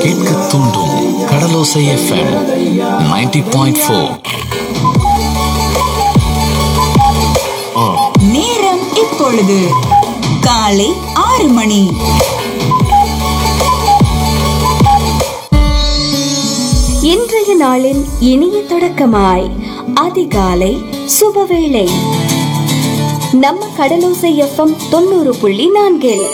கேட்க தூண்டும் கடலோசை FM 90.4 point four நேரம் இப்பொழுது காலை ஆறு மணி இன்றைய நாளின் இனிய தொடக்கமாய் அதிகாலை சுபவேளை நம்ம கடலோசை எஃப்எம் தொண்ணூறு புள்ளி நான்கில்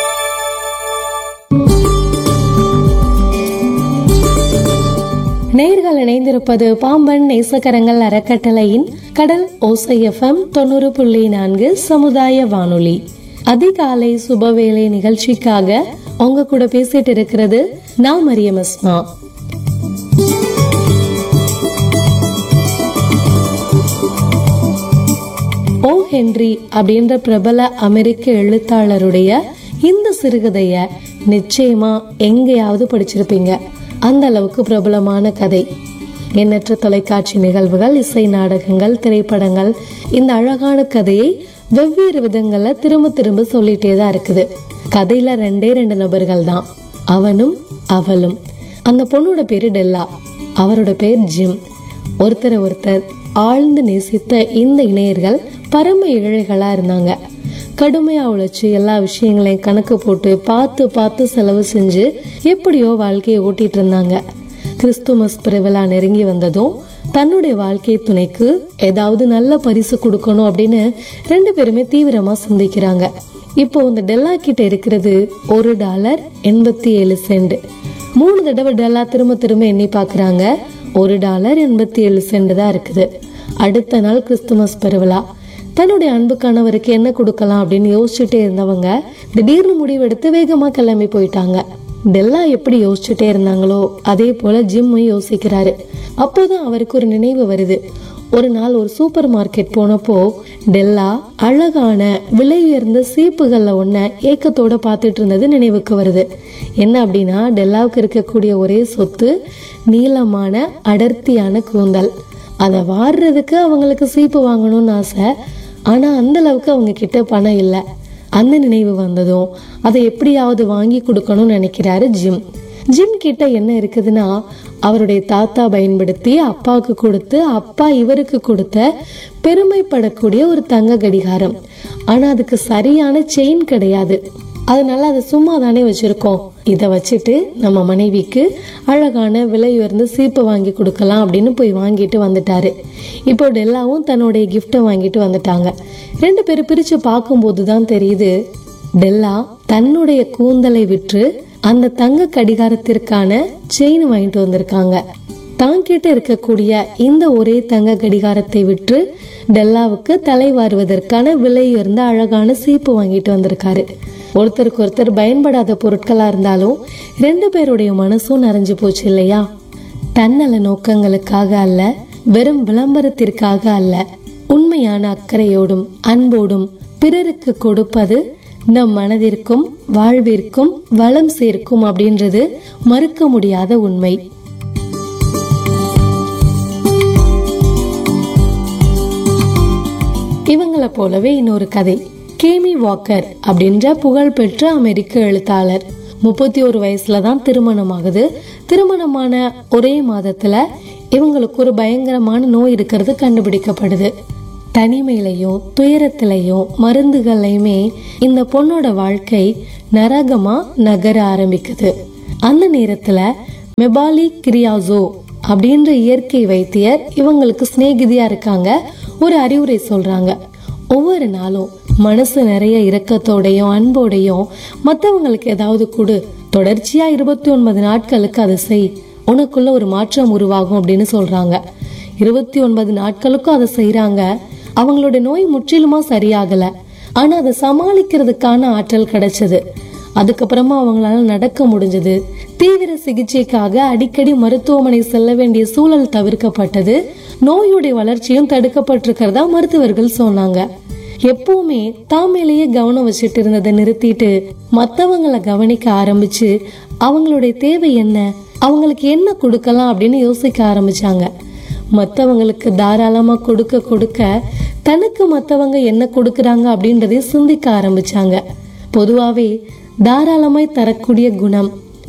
நேர்கள் இணைந்திருப்பது பாம்பன் நேசக்கரங்கள் அறக்கட்டளையின் கடல் ஓசை எஃப்எம் தொண்ணூறு புள்ளி நான்கு சமுதாய வானொலி அதிகாலை சுபவேளை நிகழ்ச்சிக்காக உங்க கூட பேசிட்டு இருக்கிறது நான் மரியம் அஸ்மா ஓ ஹென்றி அப்படின்ற பிரபல அமெரிக்க எழுத்தாளருடைய இந்த சிறுகதைய நிச்சயமா எங்கேயாவது படிச்சிருப்பீங்க அந்த அளவுக்கு பிரபலமான கதை எண்ணற்ற தொலைக்காட்சி நிகழ்வுகள் இசை நாடகங்கள் திரைப்படங்கள் இந்த அழகான கதையை வெவ்வேறு விதங்கள்ல திரும்ப திரும்ப சொல்லிட்டே தான் இருக்குது கதையில ரெண்டே ரெண்டு நபர்கள் தான் அவனும் அவளும் அந்த பொண்ணோட பேரு டெல்லா அவரோட பேர் ஜிம் ஒருத்தரை ஒருத்தர் ஆழ்ந்து நேசித்த இந்த இணையர்கள் பரம ஏழைகளா இருந்தாங்க கடுமையா உழைச்சு எல்லா விஷயங்களையும் கணக்கு போட்டு பார்த்து பார்த்து செலவு செஞ்சு எப்படியோ வாழ்க்கையை ஓட்டிட்டு இருந்தாங்க கிறிஸ்துமஸ் பெருவிழா நெருங்கி வந்ததும் தன்னுடைய வாழ்க்கை துணைக்கு ஏதாவது நல்ல பரிசு கொடுக்கணும் அப்படின்னு ரெண்டு பேருமே தீவிரமா சிந்திக்கிறாங்க இப்போ இந்த டெல்லா கிட்ட இருக்கிறது ஒரு டாலர் எண்பத்தி ஏழு சென்ட் மூணு தடவை டெல்லா திரும்ப திரும்ப எண்ணி பாக்குறாங்க ஒரு டாலர் எண்பத்தி ஏழு சென்ட் தான் இருக்குது அடுத்த நாள் கிறிஸ்துமஸ் பெருவிழா தன்னுடைய அன்பு கணவருக்கு என்ன கொடுக்கலாம் அப்படின்னு யோசிச்சுட்டே இருந்தவங்க திடீர்னு முடிவெடுத்து வேகமா கிளம்பி போயிட்டாங்க டெல்லா எப்படி யோசிச்சுட்டே இருந்தாங்களோ அதே போல ஜிம்மும் யோசிக்கிறாரு அப்போதான் அவருக்கு ஒரு நினைவு வருது ஒரு நாள் ஒரு சூப்பர் மார்க்கெட் போனப்போ டெல்லா அழகான விலை உயர்ந்த சீப்புகள்ல ஒன்ன ஏக்கத்தோட பார்த்துட்டு இருந்தது நினைவுக்கு வருது என்ன அப்படின்னா டெல்லாவுக்கு இருக்கக்கூடிய ஒரே சொத்து நீளமான அடர்த்தியான கூந்தல் அதை வாடுறதுக்கு அவங்களுக்கு சீப்பு வாங்கணும்னு ஆசை ஆனா அந்த அளவுக்கு அவங்க கிட்ட பணம் இல்லை அந்த நினைவு வந்ததும் அதை எப்படியாவது வாங்கி கொடுக்கணும்னு நினைக்கிறாரு ஜிம் ஜிம் கிட்ட என்ன இருக்குதுன்னா அவருடைய தாத்தா பயன்படுத்தி அப்பாவுக்கு கொடுத்து அப்பா இவருக்கு கொடுத்த பெருமைப்படக்கூடிய ஒரு தங்க கடிகாரம் ஆனா அதுக்கு சரியான செயின் கிடையாது அதனால அதை சும்மா தானே வச்சிருக்கோம் இதை வச்சுட்டு நம்ம மனைவிக்கு அழகான விலை உயர்ந்த சீப்பு வாங்கி கொடுக்கலாம் அப்படின்னு போய் வாங்கிட்டு வந்துட்டாரு இப்போ டெல்லாவும் தன்னுடைய கிஃப்டை வாங்கிட்டு வந்துட்டாங்க ரெண்டு பேரும் பிரிச்சு பார்க்கும்போது தான் தெரியுது டெல்லா தன்னுடைய கூந்தலை விற்று அந்த தங்க கடிகாரத்திற்கான செயின் வாங்கிட்டு வந்திருக்காங்க தான் கிட்ட இருக்கக்கூடிய இந்த ஒரே தங்க கடிகாரத்தை விற்று டெல்லாவுக்கு தலை வாருவதற்கான விலை உயர்ந்த அழகான சீப்பு வாங்கிட்டு வந்திருக்காரு ஒருத்தருக்கு ஒருத்தர் பயன்படாத பொருட்களா இருந்தாலும் ரெண்டு பேருடைய மனசும் நிறைஞ்சு போச்சு இல்லையா தன்னல நோக்கங்களுக்காக அல்ல வெறும் விளம்பரத்திற்காக அல்ல உண்மையான அக்கறையோடும் அன்போடும் பிறருக்கு கொடுப்பது நம் மனதிற்கும் வாழ்விற்கும் வளம் சேர்க்கும் அப்படின்றது மறுக்க முடியாத உண்மை இவங்கள போலவே இன்னொரு கதை கேமி வாக்கர் அப்படின்ற புகழ்பெற்ற அமெரிக்க எழுத்தாளர் முப்பத்தி ஒரு வயசுல தான் திருமணம் ஆகுது திருமணமான ஒரே மாதத்துல இவங்களுக்கு ஒரு பயங்கரமான நோய் இருக்கிறது கண்டுபிடிக்கப்படுது தனிமையிலையும் துயரத்திலையும் மருந்துகள்லையுமே இந்த பொண்ணோட வாழ்க்கை நரகமா நகர ஆரம்பிக்குது அந்த நேரத்துல மெபாலி கிரியாசோ அப்படின்ற இயற்கை வைத்தியர் இவங்களுக்கு சிநேகிதியா இருக்காங்க ஒரு அறிவுரை சொல்றாங்க ஒவ்வொரு நாளும் மனசு நிறைய இரக்கத்தோடையும் அன்போடையும் மத்தவங்களுக்கு ஏதாவது கொடு தொடர்ச்சியா இருபத்தி ஒன்பது நாட்களுக்கு அதை செய் உனக்குள்ள ஒரு மாற்றம் உருவாகும் அப்படின்னு சொல்றாங்க இருபத்தி ஒன்பது நாட்களுக்கும் அதை செய்யறாங்க அவங்களோட நோய் முற்றிலுமா சரியாகல ஆனா அதை சமாளிக்கிறதுக்கான ஆற்றல் கிடைச்சது அதுக்கப்புறமா அவங்களால நடக்க முடிஞ்சது தீவிர சிகிச்சைக்காக அடிக்கடி மருத்துவமனை செல்ல வேண்டிய சூழல் தவிர்க்கப்பட்டது நோயுடைய வளர்ச்சியும் தடுக்கப்பட்டிருக்கிறதா மருத்துவர்கள் சொன்னாங்க எப்பவுமே தான் மேலேயே கவனம் வச்சுட்டு இருந்ததை நிறுத்திட்டு மத்தவங்கள கவனிக்க ஆரம்பிச்சு அவங்களுடைய தேவை என்ன அவங்களுக்கு என்ன கொடுக்கலாம் அப்படின்னு யோசிக்க ஆரம்பிச்சாங்க மத்தவங்களுக்கு தாராளமா கொடுக்க கொடுக்க தனக்கு மத்தவங்க என்ன கொடுக்கறாங்க அப்படின்றதை சிந்திக்க ஆரம்பிச்சாங்க பொதுவாவே தாராளமாய் தரக்கூடிய குணம்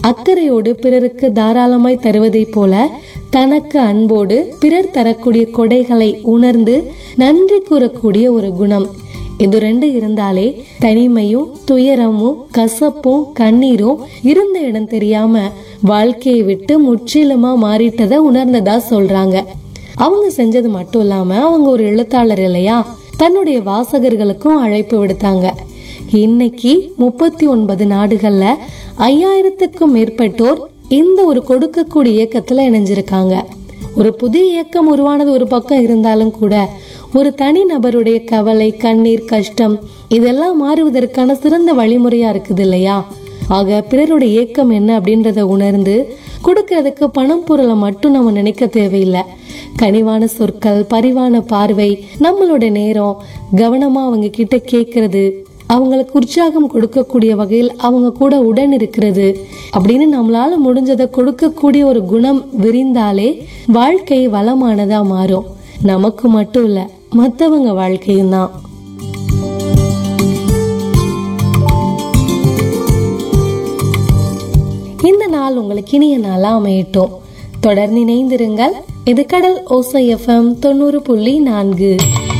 அக்கறையோடு பிறருக்கு தாராளமாய் தருவதைப் போல தனக்கு அன்போடு பிறர் தரக்கூடிய கொடைகளை உணர்ந்து நன்றி கூறக்கூடிய ஒரு குணம் இது ரெண்டு இருந்தாலே தனிமையும் துயரமும் கசப்பும் கண்ணீரும் இருந்த இடம் தெரியாம வாழ்க்கையை விட்டு முற்றிலுமா மாறிட்டதை உணர்ந்ததா சொல்றாங்க அவங்க செஞ்சது மட்டும் இல்லாம அவங்க ஒரு எழுத்தாளர் இல்லையா தன்னுடைய வாசகர்களுக்கும் அழைப்பு விடுத்தாங்க இன்னைக்கு முப்பத்தி ஒன்பது நாடுகள்ல ஐயாயிரத்துக்கும் மேற்பட்டோர் இந்த ஒரு கொடுக்கக்கூடிய இயக்கத்துல இணைஞ்சிருக்காங்க ஒரு புதிய இயக்கம் உருவானது ஒரு பக்கம் இருந்தாலும் கூட ஒரு தனி நபருடைய கவலை கண்ணீர் கஷ்டம் இதெல்லாம் மாறுவதற்கான சிறந்த வழிமுறையா இருக்குது இல்லையா ஆக பிறருடைய இயக்கம் என்ன அப்படின்றத உணர்ந்து கொடுக்கறதுக்கு பணம் பொருளை மட்டும் நம்ம நினைக்க தேவையில்லை கனிவான சொற்கள் பரிவான பார்வை நம்மளோட நேரம் கவனமா அவங்க கிட்ட கேக்குறது அவங்களுக்கு உற்சாகம் கொடுக்கக்கூடிய வகையில் அவங்க கூட உடன் இருக்கிறது அப்படின்னு நம்மளால முடிஞ்சதை கொடுக்கக்கூடிய ஒரு குணம் விரிந்தாலே வாழ்க்கை வளமானதா மாறும் நமக்கு மட்டும் இல்ல மத்தவங்க வாழ்க்கையும் தான் இந்த நாள் உங்களுக்கு இனிய நாளா அமையட்டும் தொடர்ந்து இணைந்திருங்கள் இது கடல் ஓசை எஃப்எம் தொண்ணூறு புள்ளி நான்கு